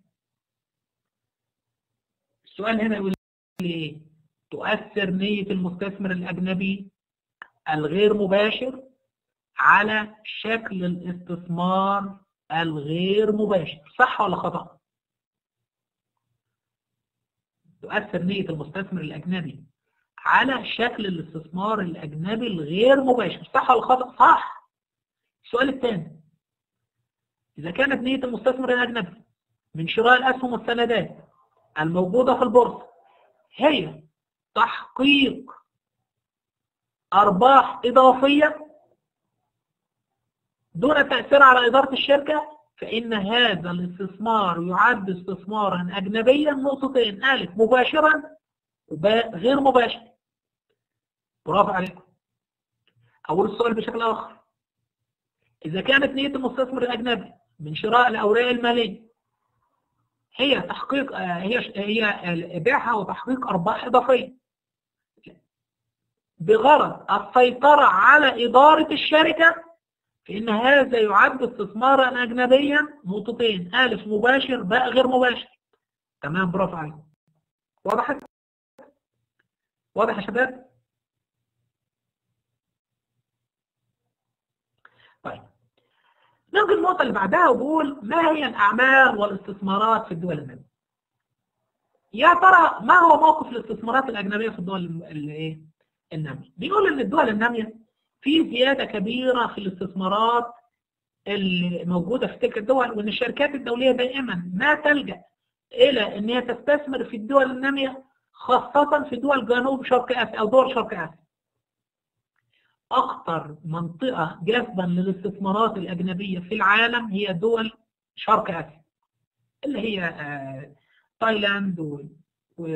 السؤال هنا يقول لي ايه تؤثر نية المستثمر الأجنبي الغير مباشر على شكل الاستثمار الغير مباشر صح ولا خطأ تؤثر نية المستثمر الأجنبي على شكل الاستثمار الأجنبي الغير مباشر صح ولا خطأ صح السؤال الثاني إذا كانت نية المستثمر الأجنبي من شراء الأسهم والسندات الموجودة في البورصة هي تحقيق أرباح إضافية دون تأثير على إدارة الشركة فإن هذا الاستثمار يعد استثمارا أجنبيا نقطتين ألف مباشرا وباء غير مباشر برافو عليكم أول السؤال بشكل آخر إذا كانت نية المستثمر الأجنبي من شراء الأوراق المالية هي تحقيق هي هي بيعها وتحقيق أرباح إضافية بغرض السيطرة على إدارة الشركة فإن هذا يعد استثمارا أجنبيا نقطتين ألف مباشر باء غير مباشر تمام برافو عليك وضحت؟ واضح يا شباب؟ طيب نيجي النقطة اللي بعدها وبقول ما هي الأعمال والاستثمارات في الدول النامية؟ يا ترى ما هو موقف الاستثمارات الأجنبية في الدول الايه؟ النامية؟ بيقول إن الدول النامية في زيادة كبيرة في الاستثمارات الموجودة في تلك الدول وأن الشركات الدولية دائما ما تلجأ إلى أن هي تستثمر في الدول النامية خاصة في دول جنوب شرق آسيا أو دول شرق آسيا. أكثر منطقة جذبا للاستثمارات الأجنبية في العالم هي دول شرق آسيا اللي هي آه تايلاند و... و...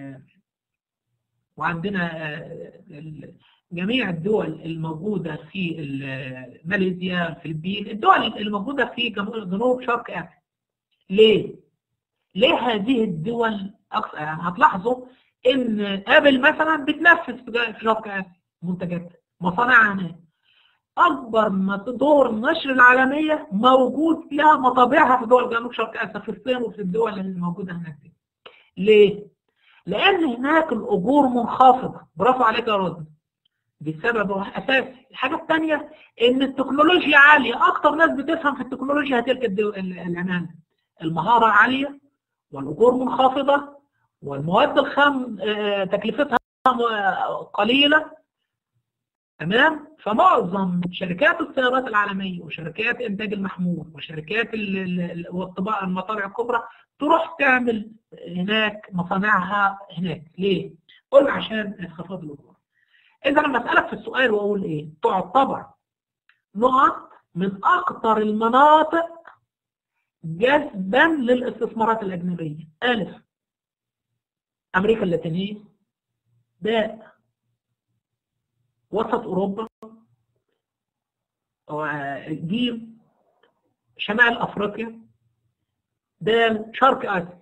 وعندنا آه جميع الدول الموجودة في ماليزيا الفلبين الدول الموجودة في جنوب شرق آسيا ليه؟ ليه هذه الدول أكثر يعني هتلاحظوا إن أبل مثلا بتنفذ في شرق آسيا منتجاتها مصانعها هناك أكبر دور النشر العالمية موجود لها مطابعها في دول جنوب شرق آسيا في الصين وفي الدول اللي موجودة هناك دي. ليه؟ لأن هناك الأجور منخفضة برافو عليك يا رد بسبب أساسي الحاجة الثانية إن التكنولوجيا عالية أكتر ناس بتفهم في التكنولوجيا تلك العنان المهارة عالية والأجور منخفضة والمواد الخام تكلفتها قليلة تمام فمعظم شركات السيارات العالمية وشركات إنتاج المحمول وشركات والطباعة المطابع الكبرى تروح تعمل هناك مصانعها هناك ليه؟ قلنا عشان انخفاض الأجور إذا لما أسألك في السؤال وأقول إيه؟ تعتبر نقط من أكثر المناطق جذبا للاستثمارات الأجنبية ألف أمريكا اللاتينية باء وسط أوروبا جيم شمال أفريقيا دال شرق آسيا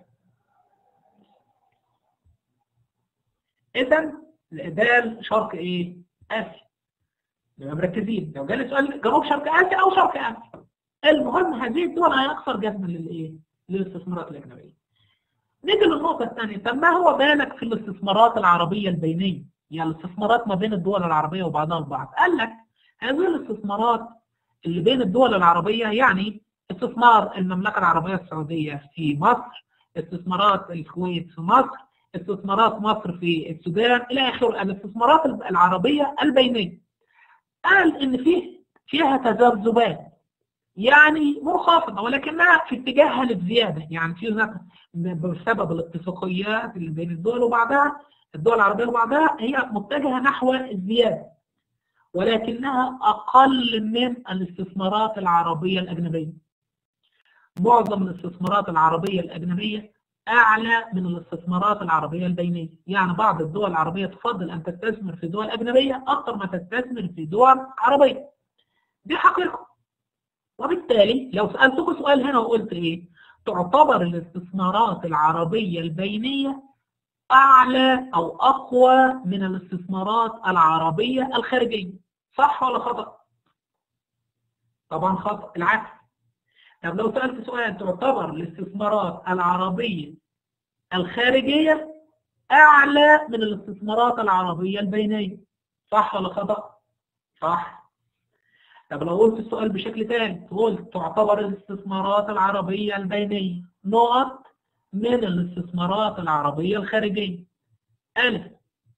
إذا دال شرق إيه؟ آسيا نبقى مركزين لو جالي سؤال جنوب شرق آسيا أو شرق آسيا المهم هذه الدول هي أكثر جذبا للإيه؟ للاستثمارات الأجنبية نيجي للنقطة الثانية طب ما هو بالك في الاستثمارات العربية البينية يعني الاستثمارات ما بين الدول العربية وبعضها البعض قال لك هذه الاستثمارات اللي بين الدول العربية يعني استثمار المملكة العربية السعودية في مصر استثمارات الكويت في مصر استثمارات مصر في السودان إلى آخره الاستثمارات العربية البينية قال إن فيه فيها تذبذبات يعني منخفضة ولكنها في اتجاهها للزيادة يعني في هناك بسبب الاتفاقيات اللي بين الدول وبعضها الدول العربية وبعضها هي متجهة نحو الزيادة ولكنها أقل من الاستثمارات العربية الأجنبية معظم الاستثمارات العربية الأجنبية أعلى من الاستثمارات العربية البينية يعني بعض الدول العربية تفضل أن تستثمر في دول أجنبية أكثر ما تستثمر في دول عربية دي حقيقة وبالتالي لو سألتكم سؤال هنا وقلت إيه تعتبر الاستثمارات العربية البينية أعلى أو أقوى من الاستثمارات العربية الخارجية صح ولا خطأ؟ طبعا خطأ العكس طب لو سألت سؤال تعتبر الاستثمارات العربية الخارجية أعلى من الاستثمارات العربية البينية صح ولا خطأ؟ صح طب لو قلت السؤال بشكل ثاني قلت تعتبر الاستثمارات العربية البينية نقط من الاستثمارات العربية الخارجية ألف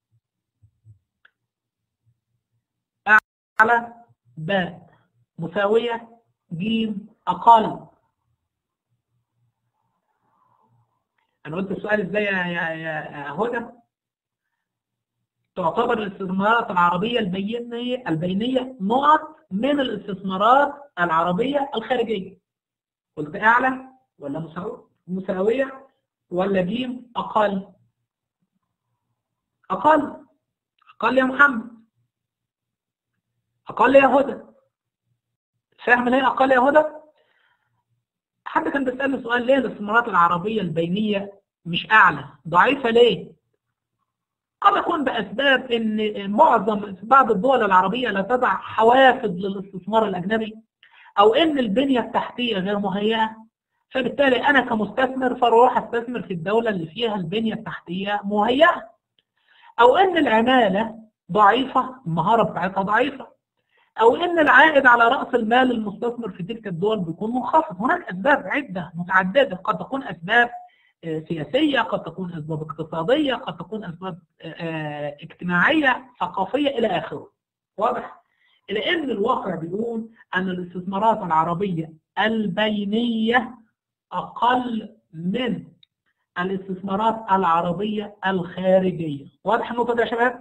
أعلى باء مساوية جيم أقل أنا قلت السؤال إزاي يا يا يا هدى تعتبر الاستثمارات العربية البينية البينية نقط من الاستثمارات العربية الخارجية قلت أعلى ولا مساوية ولا جيم أقل أقل أقل يا محمد أقل يا هدى فاهم ليه أقل يا هدى حد كان بيسألني سؤال ليه الاستثمارات العربية البينية مش أعلى ضعيفة ليه قد يكون بأسباب أن معظم بعض الدول العربية لا تضع حوافز للاستثمار الأجنبي أو أن البنية التحتية غير مهيئة فبالتالي أنا كمستثمر فاروح أستثمر في الدولة اللي فيها البنية التحتية مهيئة أو أن العمالة ضعيفة المهارة بتاعتها ضعيفة أو أن العائد على رأس المال المستثمر في تلك الدول بيكون منخفض هناك أسباب عدة متعددة قد تكون أسباب سياسية قد تكون أسباب اقتصادية قد تكون أسباب اجتماعية ثقافية إلى آخره واضح؟ إلى أن الواقع بيقول أن الاستثمارات العربية البينية أقل من الاستثمارات العربية الخارجية واضح النقطة دي يا شباب؟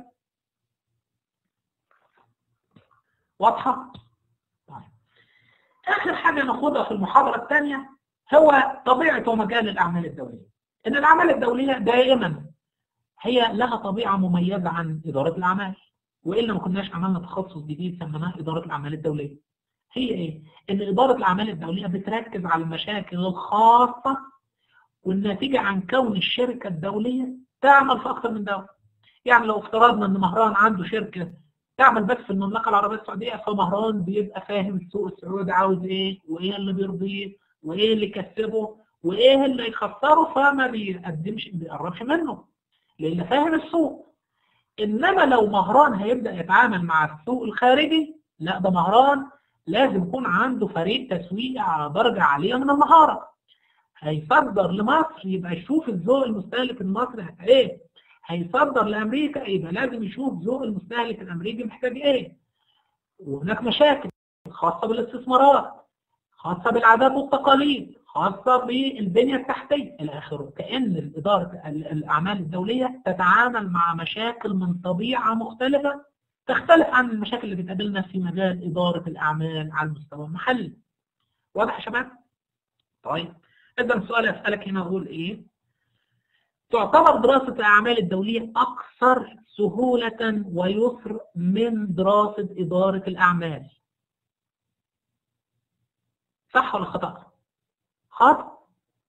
واضحة؟ طيب. آخر حاجة ناخدها في المحاضرة الثانية هو طبيعة ومجال الأعمال الدولية إن الأعمال الدولية دائما هي لها طبيعة مميزة عن إدارة الأعمال وإلا ما كناش عملنا تخصص جديد سميناه إدارة الأعمال الدولية هي إيه؟ إن إدارة الأعمال الدولية بتركز على المشاكل الخاصة والناتجة عن كون الشركة الدولية تعمل في أكثر من دولة يعني لو افترضنا إن مهران عنده شركة تعمل بس في المملكة العربية السعودية فمهران بيبقى فاهم السوق السعودي عاوز إيه وإيه اللي بيرضيه وايه اللي يكسبه وايه اللي يخسره فما بيقدمش ما بيقربش منه لان فاهم السوق انما لو مهران هيبدا يتعامل مع السوق الخارجي لا ده مهران لازم يكون عنده فريق تسويق على درجه عاليه من المهاره هيصدر لمصر يبقى يشوف الذوق المستهلك المصري ايه هيصدر لامريكا يبقى لازم يشوف ذوق المستهلك الامريكي محتاج ايه وهناك مشاكل خاصه بالاستثمارات خاصة بالعادات والتقاليد خاصة بالبنية التحتية إلى آخره كأن إدارة الأعمال الدولية تتعامل مع مشاكل من طبيعة مختلفة تختلف عن المشاكل اللي بتقابلنا في مجال إدارة الأعمال على المستوى المحلي واضح يا شباب؟ طيب إذا السؤال أسألك هنا أقول إيه؟ تعتبر دراسة الأعمال الدولية أكثر سهولة ويسر من دراسة إدارة الأعمال صح ولا خطأ؟ خطأ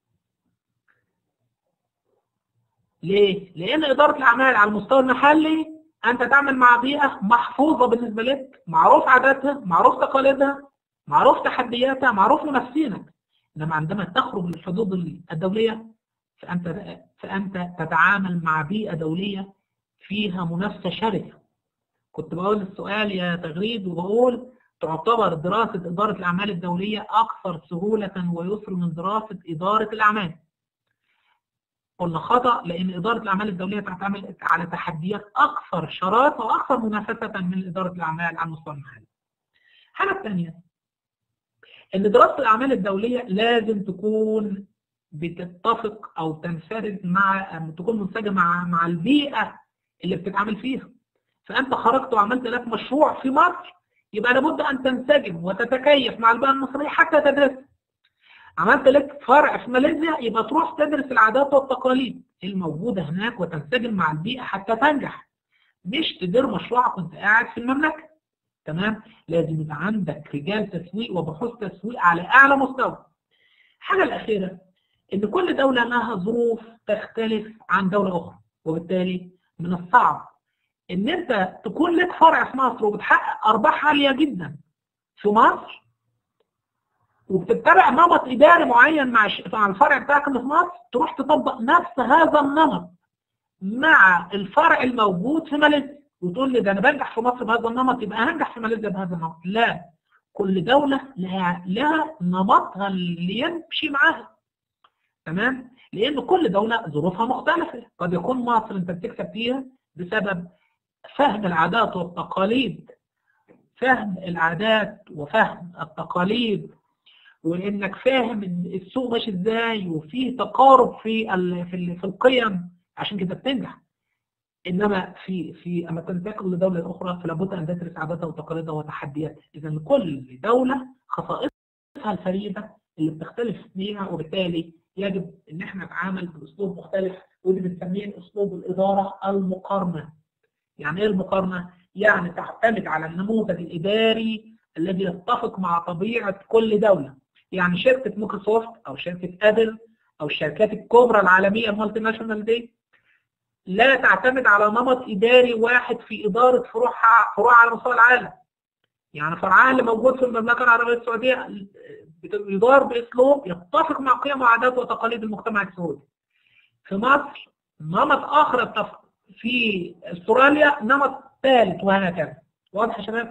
ليه؟ لأن إدارة الأعمال على المستوى المحلي أنت تعمل مع بيئة محفوظة بالنسبة لك معروف عاداتها معروف تقاليدها معروف تحدياتها معروف منافسينك إنما عندما تخرج للحدود الدولية فأنت فأنت تتعامل مع بيئة دولية فيها منافسة شرسة كنت بقول السؤال يا تغريد وبقول تعتبر دراسة إدارة الأعمال الدولية أكثر سهولة ويسر من دراسة إدارة الأعمال. قلنا خطأ لأن إدارة الأعمال الدولية تعتمد على تحديات أكثر شراسة وأكثر منافسة من إدارة الأعمال على المستوى المحلي. الحاجة الثانية إن دراسة الأعمال الدولية لازم تكون بتتفق أو تنفرد مع تكون منسجمة مع مع البيئة اللي بتتعامل فيها. فأنت خرجت وعملت لك مشروع في مصر يبقى لابد أن تنسجم وتتكيف مع البيئة المصرية حتى تدرس عملت لك فرع في ماليزيا يبقى تروح تدرس العادات والتقاليد الموجودة هناك وتنسجم مع البيئة حتى تنجح مش تدير مشروعك وانت قاعد في المملكة تمام لازم يبقى عندك رجال تسويق وبحوث تسويق على أعلى مستوى الحاجة الأخيرة إن كل دولة لها ظروف تختلف عن دولة أخرى وبالتالي من الصعب ان انت تكون لك فرع في مصر وبتحقق ارباح عاليه جدا في مصر وبتتبع نمط اداري معين مع مع الفرع بتاعك اللي في مصر تروح تطبق نفس هذا النمط مع الفرع الموجود في ماليزيا وتقول لي ده انا بنجح في مصر بهذا النمط يبقى هنجح في ماليزيا بهذا النمط لا كل دولة لها, لها نمطها اللي يمشي معاها تمام لأن كل دولة ظروفها مختلفة قد يكون مصر أنت بتكسب فيها بسبب فهم العادات والتقاليد فهم العادات وفهم التقاليد وانك فاهم السوق ماشي ازاي وفي تقارب في في في القيم عشان كده بتنجح انما في في اما تنتقل لدوله اخرى فلا بد ان تدرس عاداتها وتقاليدها وتحدياتها اذا لكل دوله خصائصها الفريده اللي بتختلف فيها وبالتالي يجب ان احنا نتعامل باسلوب مختلف واللي بنسميه اسلوب الاداره المقارنه يعني ايه المقارنه يعني تعتمد على النموذج الاداري الذي يتفق مع طبيعه كل دوله يعني شركه مايكروسوفت او شركه ابل او الشركات الكبرى العالميه المالتي ناشونال دي لا تعتمد على نمط إداري واحد في إدارة فروعها فروع على مستوى العالم. يعني فرعها اللي موجود في المملكة العربية السعودية يدار بأسلوب يتفق مع قيم وعادات وتقاليد المجتمع السعودي. في مصر نمط آخر يتفق. في استراليا نمط ثالث وهكذا. واضح يا شباب؟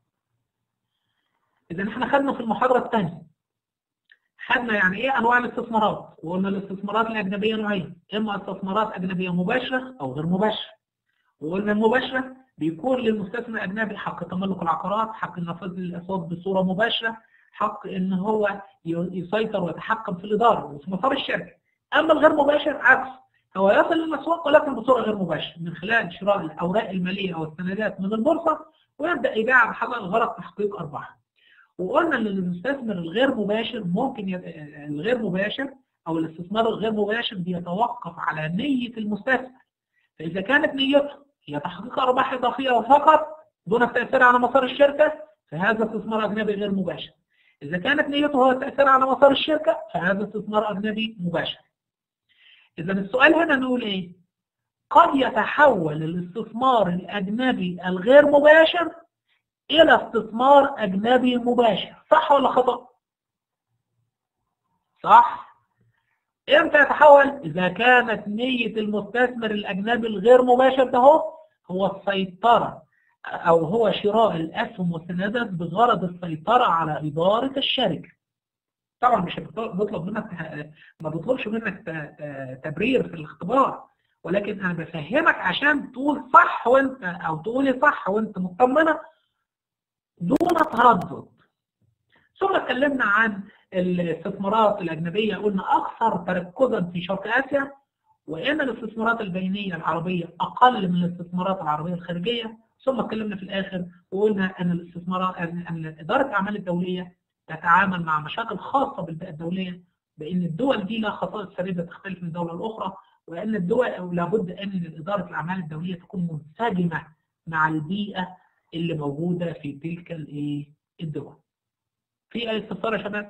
إذا احنا خدنا في المحاضرة الثانية خدنا يعني ايه انواع الاستثمارات وقلنا الاستثمارات الاجنبيه نوعين اما استثمارات اجنبيه مباشره او غير مباشره وقلنا المباشره بيكون للمستثمر الاجنبي حق تملك العقارات حق النفاذ للاقساط بصوره مباشره حق ان هو يسيطر ويتحكم في الاداره وفي مسار الشركه اما الغير مباشر عكس هو يصل للاسواق ولكن بصوره غير مباشره من خلال شراء الاوراق الماليه او السندات من البورصه ويبدا يبيعها بحسب الغرض تحقيق ارباح وقلنا ان المستثمر الغير مباشر ممكن يد... الغير مباشر او الاستثمار الغير مباشر بيتوقف على نية المستثمر فاذا كانت نيته هي تحقيق ارباح اضافية فقط دون التأثير على مسار الشركة فهذا استثمار اجنبي غير مباشر اذا كانت نيته هو التأثير على مسار الشركة فهذا استثمار اجنبي مباشر اذا السؤال هنا نقول ايه قد يتحول الاستثمار الاجنبي الغير مباشر إلى استثمار أجنبي مباشر صح ولا خطأ؟ صح إمتى يتحول؟ إذا كانت نية المستثمر الأجنبي الغير مباشر ده هو, هو السيطرة أو هو شراء الأسهم والسندات بغرض السيطرة على إدارة الشركة طبعا مش بطلب منك ما بطلبش منك تبرير في الاختبار ولكن أنا بفهمك عشان تقول صح وأنت أو تقولي صح وأنت مطمنة دون تردد ثم اتكلمنا عن الاستثمارات الأجنبية قلنا أكثر تركزا في شرق آسيا وإن الاستثمارات البينية العربية أقل من الاستثمارات العربية الخارجية ثم اتكلمنا في الآخر وقلنا أن الاستثمارات أن إدارة الأعمال الدولية تتعامل مع مشاكل خاصة بالبيئة الدولية بأن الدول دي لها خصائص فريدة تختلف من دولة لأخرى وأن الدول لابد أن إدارة الأعمال الدولية تكون منسجمة مع البيئة اللي موجودة في تلك الايه الدول في اي استفسار يا شباب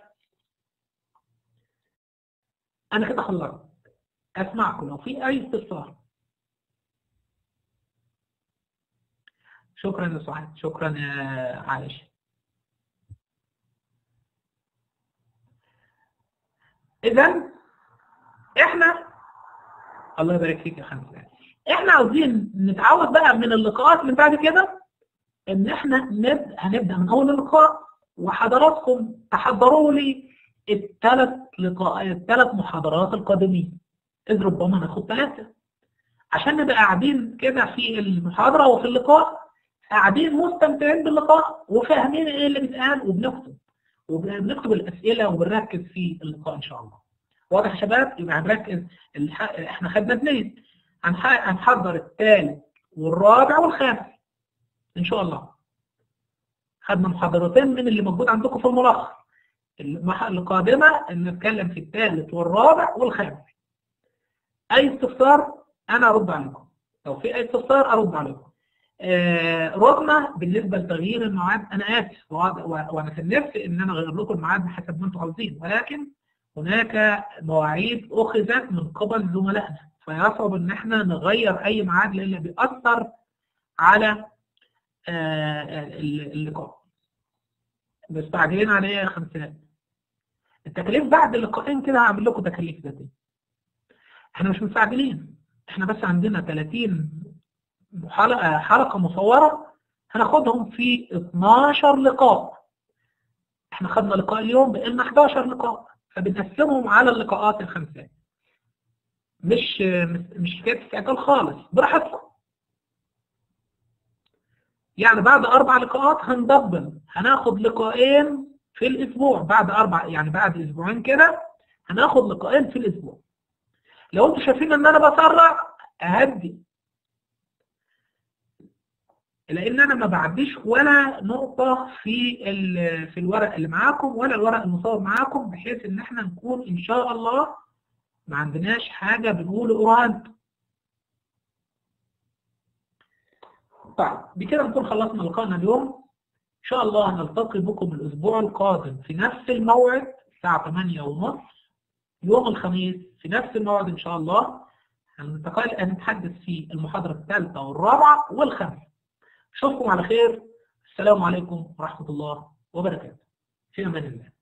انا كده خلصت اسمعكم لو في اي استفسار شكرا يا سعاد شكرا يا عائشة اذا احنا الله يبارك فيك يا خمسة احنا عاوزين نتعود بقى من اللقاءات اللي بعد كده ان احنا نبدا هنبدا من اول اللقاء وحضراتكم تحضروا لي الثلاث لقاء الثلاث محاضرات القادمين اذ ربما ناخد ثلاثه عشان نبقى قاعدين كده في المحاضره وفي اللقاء قاعدين مستمتعين باللقاء وفاهمين ايه اللي بيتقال وبنكتب وبنكتب الاسئله وبنركز في اللقاء ان شاء الله واضح يا شباب يبقى هنركز الح... احنا خدنا اثنين هنح... هنحضر الثالث والرابع والخامس ان شاء الله خدنا محاضرتين من اللي موجود عندكم في الملخص القادمة نتكلم في الثالث والرابع والخامس اي استفسار انا ارد عليكم لو في اي استفسار ارد عليكم آه رغم بالنسبة لتغيير الميعاد انا اسف وانا كان نفسي ان انا اغير لكم الميعاد بحسب ما انتم عاوزين ولكن هناك مواعيد اخذت من قبل زملائنا فيصعب ان احنا نغير اي ميعاد لان بيأثر على اللقاء مستعجلين على ايه يا خمسات التكاليف بعد اللقاءين كده هعمل لكم تكاليف ذاتيه احنا مش مستعجلين احنا بس عندنا 30 حلقه حلقه مصوره هناخدهم في 12 لقاء احنا خدنا لقاء اليوم بقينا 11 لقاء فبنقسمهم على اللقاءات الخمسات مش مش حكايه استعجال خالص براحتكم يعني بعد اربع لقاءات هندبل هناخد لقاءين في الاسبوع بعد اربع يعني بعد اسبوعين كده هناخد لقاءين في الاسبوع لو انتوا شايفين ان انا بسرع اهدي لان انا ما بعديش ولا نقطة في في الورق اللي معاكم ولا الورق المصور معاكم بحيث ان احنا نكون ان شاء الله ما عندناش حاجة بنقول قرآن طيب بكده نكون خلصنا لقاءنا اليوم ان شاء الله نلتقي بكم الاسبوع القادم في نفس الموعد الساعة 8 ونص يوم الخميس في نفس الموعد ان شاء الله هنتحدث في المحاضرة الثالثة والرابعة والخامسة اشوفكم على خير السلام عليكم ورحمة الله وبركاته في امان الله